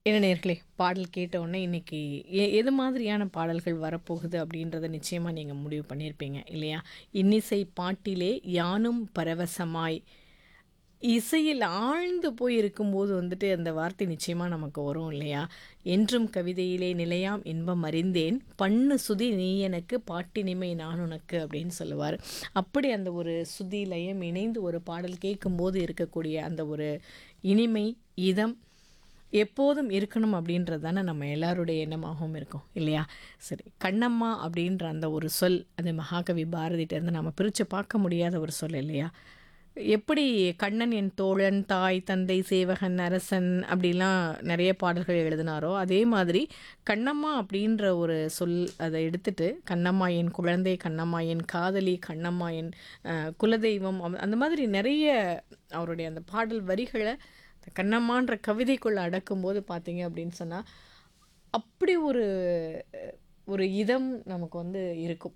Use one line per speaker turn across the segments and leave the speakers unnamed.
என்ன நேர்களே பாடல் கேட்ட உடனே இன்னைக்கு எ எது மாதிரியான பாடல்கள் வரப்போகுது அப்படின்றத நிச்சயமாக நீங்கள் முடிவு பண்ணியிருப்பீங்க இல்லையா இன்னிசை பாட்டிலே யானும் பரவசமாய் இசையில் ஆழ்ந்து போய் இருக்கும்போது வந்துட்டு அந்த வார்த்தை நிச்சயமாக நமக்கு வரும் இல்லையா என்றும் கவிதையிலே நிலையாம் இன்பம் அறிந்தேன் பண்ணு சுதி நீ எனக்கு பாட்டினிமை நான் உனக்கு அப்படின்னு சொல்லுவார் அப்படி அந்த ஒரு சுதி லயம் இணைந்து ஒரு பாடல் கேட்கும்போது இருக்கக்கூடிய அந்த ஒரு இனிமை இதம் எப்போதும் இருக்கணும் அப்படின்றது தானே நம்ம எல்லாருடைய எண்ணமாகவும் இருக்கும் இல்லையா சரி கண்ணம்மா அப்படின்ற அந்த ஒரு சொல் அது மகாகவி பாரதிட்டேருந்து நம்ம பிரித்து பார்க்க முடியாத ஒரு சொல் இல்லையா எப்படி கண்ணன் என் தோழன் தாய் தந்தை சேவகன் அரசன் அப்படிலாம் நிறைய பாடல்கள் எழுதினாரோ அதே மாதிரி கண்ணம்மா அப்படின்ற ஒரு சொல் அதை எடுத்துட்டு கண்ணம்மா என் குழந்தை கண்ணம்மா என் காதலி கண்ணம்மா என் அஹ், குலதெய்வம் அவ- அந்த மாதிரி நிறைய அவருடைய அந்த பாடல் வரிகளை அந்த கண்ணம்மான்ற கவிதைக்குள்ளே அடக்கும்போது பார்த்தீங்க அப்படின்னு சொன்னால் அப்படி ஒரு ஒரு இதம் நமக்கு வந்து இருக்கும்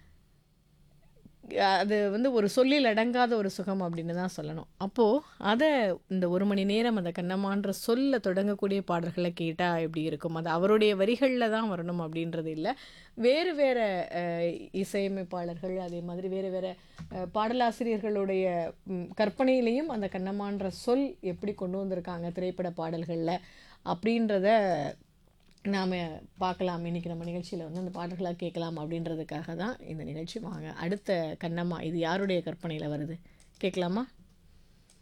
அது வந்து ஒரு சொல்லில் அடங்காத ஒரு சுகம் அப்படின்னு தான் சொல்லணும் அப்போது அதை இந்த ஒரு மணி நேரம் அந்த கண்ணம்மான்ற சொல்ல தொடங்கக்கூடிய பாடல்களை கேட்டால் எப்படி இருக்கும் அது அவருடைய வரிகளில் தான் வரணும் அப்படின்றது இல்லை வேறு வேறு அஹ், இசையமைப்பாளர்கள் அதே மாதிரி வேறு வேறு அஹ், பாடலாசிரியர்களுடைய ம், கற்பனையிலையும் அந்த கண்ணம்மான்ற சொல் எப்படி கொண்டு வந்திருக்காங்க திரைப்பட பாடல்களில் அப்படின்றத நாம் பார்க்கலாம் இன்றைக்கி நம்ம நிகழ்ச்சியில் வந்து அந்த பாடல்களாக கேட்கலாம் அப்படின்றதுக்காக தான் இந்த நிகழ்ச்சி வாங்க அடுத்த கண்ணம்மா இது யாருடைய கற்பனையில் வருது கேட்கலாமா